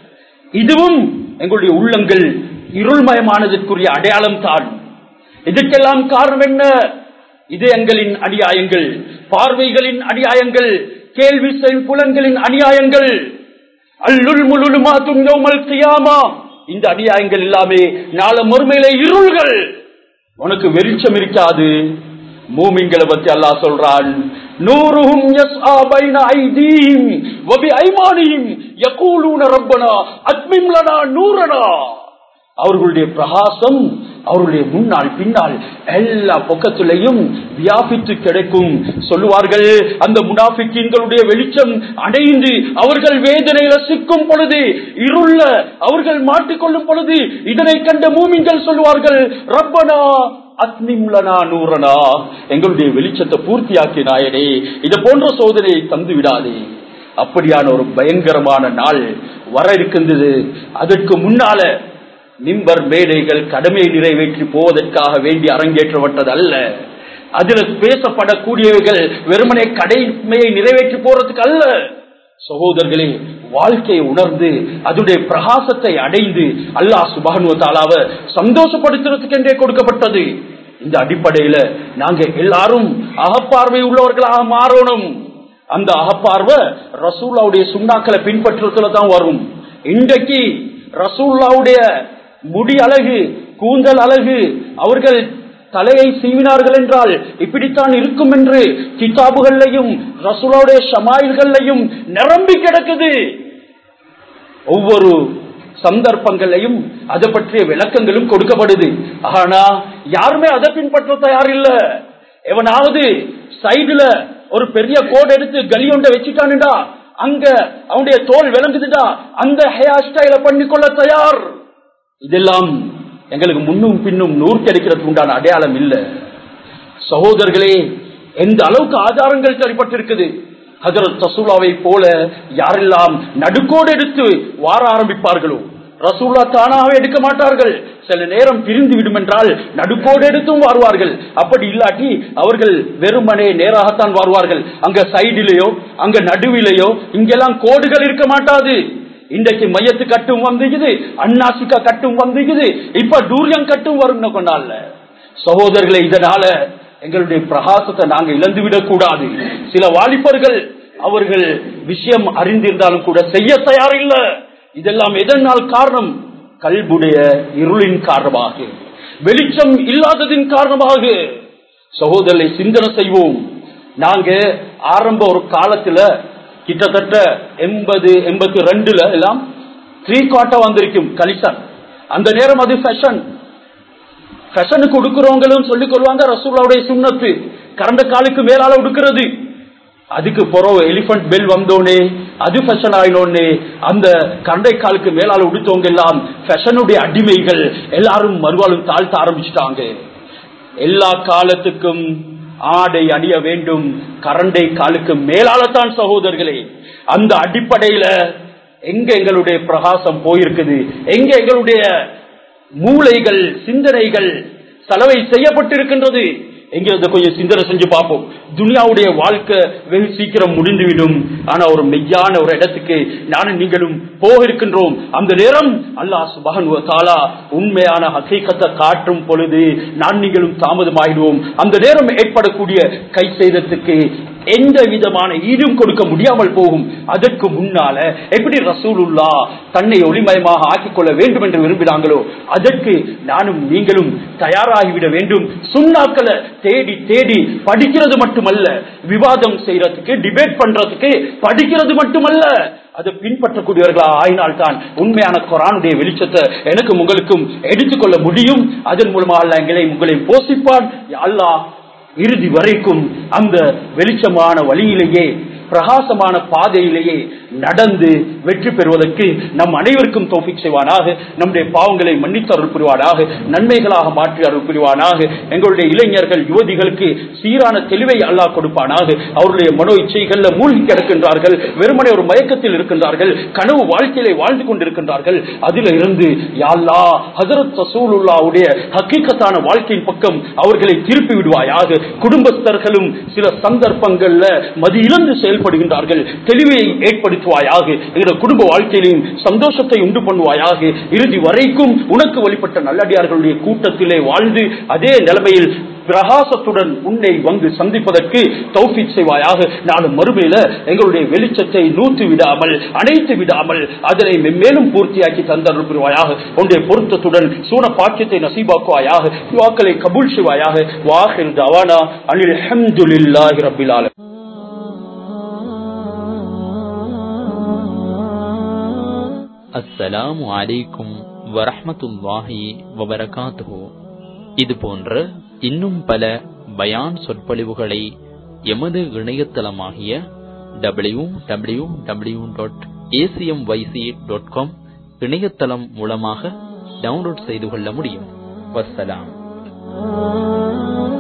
இதுவும் எங்களுடைய உள்ளங்கள் இருள்மயமானதற்குரிய அடையாளம் தான் இதற்கெல்லாம் காரணம் என்ன இது எங்களின் அநியாயங்கள் பார்வைகளின் அநியாயங்கள் கேள்வி செல் புலன்களின் அநியாயங்கள் அல்லுல் முழுமா துங்கோமல் செய்யாமா இந்த அநியாயங்கள் எல்லாமே நாள மறுமையில இருள்கள் உனக்கு வெளிச்சம் இருக்காது மூமிங்களை பத்தி அல்லாஹ் சொல்றான் நூறுஹும் யஸ்ஆ பைன ஐதீஹிம் வ பிஐமானிஹிம் யகூலூன ரப்பனா அத்மிம் லனா நூரனா அவர்களுடைய பிரகாசம் அவருடைய முன்னால் பின்னால் எல்லா பக்கத்திலையும் வியாபித்து கிடைக்கும் சொல்லுவார்கள் அந்த முனாஃபிக்கின்களுடைய வெளிச்சம் அடைந்து அவர்கள் வேதனையில சிக்கும் பொழுது இருள அவர்கள் மாட்டிக்கொள்ளும் பொழுது இதனை கண்ட மூமிங்கள் சொல்லுவார்கள் ரப்பனா அத்மிம்லனா நூறனா எங்களுடைய வெளிச்சத்தை பூர்த்தியாக்கி நாயனே இது போன்ற சோதனையை தந்து விடாதே அப்படியான ஒரு பயங்கரமான நாள் வர இருக்கின்றது அதற்கு முன்னால மிம்பர் மேடைகள் கடமையை நிறைவேற்றி போவதற்காக வேண்டி அரங்கேற்றப்பட்டது அல்ல அதில் பேசப்படக்கூடியவைகள் வெறுமனே கடமையை நிறைவேற்றி போறதுக்கு அல்ல சகோதரர்களே வாழ்க்கையை உணர்ந்து அதனுடைய பிரகாசத்தை அடைந்து அல்லாஹ் சுபானு தாலாவ சந்தோஷப்படுத்துறதுக்கு என்றே கொடுக்கப்பட்டது இந்த அடிப்படையில நாங்க எல்லாரும் அகப்பார்வை உள்ளவர்களாக மாறணும் அந்த அகப்பார்வை ரசூல்லாவுடைய சுண்ணாக்களை பின்பற்றுறதுல தான் வரும் இன்றைக்கு ரசூல்லாவுடைய முடி அழகு கூந்தல் அழகு அவர்கள் தலையை சீவினார்கள் என்றால் இப்படித்தான் இருக்கும் என்று கிதாபுகள்லையும் ரசூலாவுடைய ஷமாயில்கள்லையும் நிரம்பி கிடக்குது ஒவ்வொரு சந்தர்ப்பங்களையும் அதை பற்றிய விளக்கங்களும் கொடுக்கப்படுது ஆனா யாருமே அதை பின்பற்ற தயார் இல்ல எவனாவது சைடுல ஒரு பெரிய கோடு எடுத்து கலியொண்ட வச்சுட்டானுடா அங்க அவனுடைய தோல் விளங்குதுடா அந்த ஹேர் ஸ்டைல பண்ணிக்கொள்ள தயார் இதெல்லாம் எங்களுக்கு முன்னும் பின்னும் நூறு கிடைக்கிறதுக்கு உண்டான அடையாளம் இல்ல சகோதரர்களே எந்த அளவுக்கு ஆதாரங்கள் தரப்பட்டிருக்குது ஹஜரத் ரசூலாவை போல யாரெல்லாம் நடுக்கோடு எடுத்து வார ஆரம்பிப்பார்களோ ரசூல்லா தானாக எடுக்க மாட்டார்கள் சில நேரம் பிரிந்து விடும் என்றால் நடுக்கோடு எடுத்தும் வாருவார்கள் அப்படி இல்லாட்டி அவர்கள் வெறுமனே நேராகத்தான் வாருவார்கள் அங்க சைடிலேயோ அங்க நடுவிலேயோ இங்கெல்லாம் கோடுகள் இருக்க மாட்டாது இன்றைக்கு மையத்து கட்டும் வந்துக்குது அண்ணாசிக்கா கட்டும் வந்துக்குது இப்ப டூரியம் கட்டும் வரும் கொண்டால சகோதரர்களை இதனால எங்களுடைய பிரகாசத்தை நாங்க இழந்து விடக் கூடாது சில வாலிபர்கள் அவர்கள் விஷயம் அறிந்திருந்தாலும் கூட செய்ய தயார் இல்ல இதெல்லாம் எதனால் காரணம் கல்புடைய இருளின் காரணமாக வெளிச்சம் இல்லாததின் காரணமாக சகோதரரை சிந்தனை செய்வோம் நாங்க ஆரம்ப ஒரு காலத்துல கிட்டத்தட்ட எண்பது எண்பத்தி ரெண்டுல எல்லாம் த்ரீ குவார்டர் வந்திருக்கும் கலிசன் அந்த நேரம் அது ஃபேஷன் ஃபேஷனுக்கு உடுக்கிறவங்களும் சொல்லிக் கொள்வாங்க ரசூலாவுடைய சுண்ணத்து கரண்ட காலுக்கு மேலால உடுக்கிறது அதுக்கு பிறகு எலிபென்ட் பெல் வந்தோடனே அது ஃபேஷன் ஆயினோடனே அந்த கண்டை காலுக்கு மேலால உடுத்தவங்க எல்லாம் ஃபேஷனுடைய அடிமைகள் எல்லாரும் மறுவாலும் தாழ்த்த ஆரம்பிச்சிட்டாங்க எல்லா காலத்துக்கும் ஆடை அணிய வேண்டும் கரண்டை காலுக்கு மேலாலத்தான் சகோதரர்களே அந்த அடிப்படையில எங்க எங்களுடைய பிரகாசம் போயிருக்குது எங்க எங்களுடைய மூளைகள் சிந்தனைகள் செலவை செய்யப்பட்டிருக்கின்றது எங்க இதை கொஞ்சம் சிந்தனை செஞ்சு பார்ப்போம் துனியாவுடைய வாழ்க்கை வெகு சீக்கிரம் முடிந்துவிடும் ஆனா ஒரு மெய்யான ஒரு இடத்துக்கு நானும் நீங்களும் போக இருக்கின்றோம் அந்த நேரம் அல்லாஹ் சுபகன் தாலா உண்மையான ஹசீக்கத்தை காட்டும் பொழுது நான் நீங்களும் தாமதமாகிடுவோம் அந்த நேரம் ஏற்படக்கூடிய கை செய்தத்துக்கு எந்த விதமான ஈடும் கொடுக்க முடியாமல் போகும் அதற்கு முன்னால எப்படி ரசூலுல்லா தன்னை ஒளிமயமாக ஆக்கிக் கொள்ள வேண்டும் என்று விரும்பினாங்களோ அதற்கு நானும் நீங்களும் தயாராகிவிட வேண்டும் சுண்ணாக்களை தேடி தேடி படிக்கிறது மட்டுமல்ல விவாதம் செய்யறதுக்கு டிபேட் பண்றதுக்கு படிக்கிறது மட்டுமல்ல அதை பின்பற்றக்கூடியவர்களா ஆயினால்தான் உண்மையான குரானுடைய வெளிச்சத்தை எனக்கும் உங்களுக்கும் எடுத்துக்கொள்ள முடியும் அதன் மூலமாக அல்லாஹ் எங்களை உங்களை போஷிப்பான் அல்லாஹ் இறுதி வரைக்கும் அந்த வெளிச்சமான வழியிலேயே பிரகாசமான பாதையிலேயே நடந்து வெற்றி பெறுவதற்கு நம் அனைவருக்கும் தோஃபிக் செய்வானாக நம்முடைய பாவங்களை மன்னித்து அருள் புரிவானாக நன்மைகளாக மாற்றி அருள் புரிவானாக எங்களுடைய இளைஞர்கள் யுவதிகளுக்கு சீரான தெளிவை அல்லாஹ் கொடுப்பானாக அவருடைய மனோ இச்சைகள்ல மூழ்கி கிடக்கின்றார்கள் வெறுமனே ஒரு மயக்கத்தில் இருக்கின்றார்கள் கனவு வாழ்க்கையிலே வாழ்ந்து கொண்டிருக்கின்றார்கள் அதில இருந்து யாழ்லா ஹசரத் ரசூலுல்லாவுடைய ஹக்கீக்கத்தான வாழ்க்கையின் பக்கம் அவர்களை திருப்பி விடுவாயாக குடும்பஸ்தர்களும் சில சந்தர்ப்பங்கள்ல மதி இழந்து செயல்படுகின்றார்கள் தெளிவை ஏற்படுத்துவாயாக எங்களுடைய குடும்ப வாழ்க்கையிலையும் சந்தோஷத்தை உண்டு பண்ணுவாயாக இறுதி வரைக்கும் உனக்கு வழிபட்ட நல்லடியார்களுடைய கூட்டத்திலே வாழ்ந்து அதே நிலைமையில் பிரகாசத்துடன் உன்னை வந்து சந்திப்பதற்கு தௌஃபிக் செய்வாயாக நானும் மறுமையில எங்களுடைய வெளிச்சத்தை நூத்து விடாமல் அணைத்து விடாமல் அதனை மென்மேலும் பூர்த்தியாக்கி தந்தருள் புரிவாயாக உன்னுடைய பொருத்தத்துடன் சூன பாக்கியத்தை நசீபாக்குவாயாக வாக்களை கபூல் செய்வாயாக வாஹில் தவானா அனில் அஹம்துலில்லாஹி ரப்பில் ஆலமீன் அஸ்ஸலாமு அலைக்கும் வரஹ்மத்துல்லாஹி வபரகாத்துஹு இது போன்ற இன்னும் பல பயான் சொற்பொழிவுகளை எமது இணையதளமாகிய W W W dot ACM YC dot com இணையதளம் மூலமாக டவுன்லோட் செய்து கொள்ள முடியும் வஸ்ஸலாம்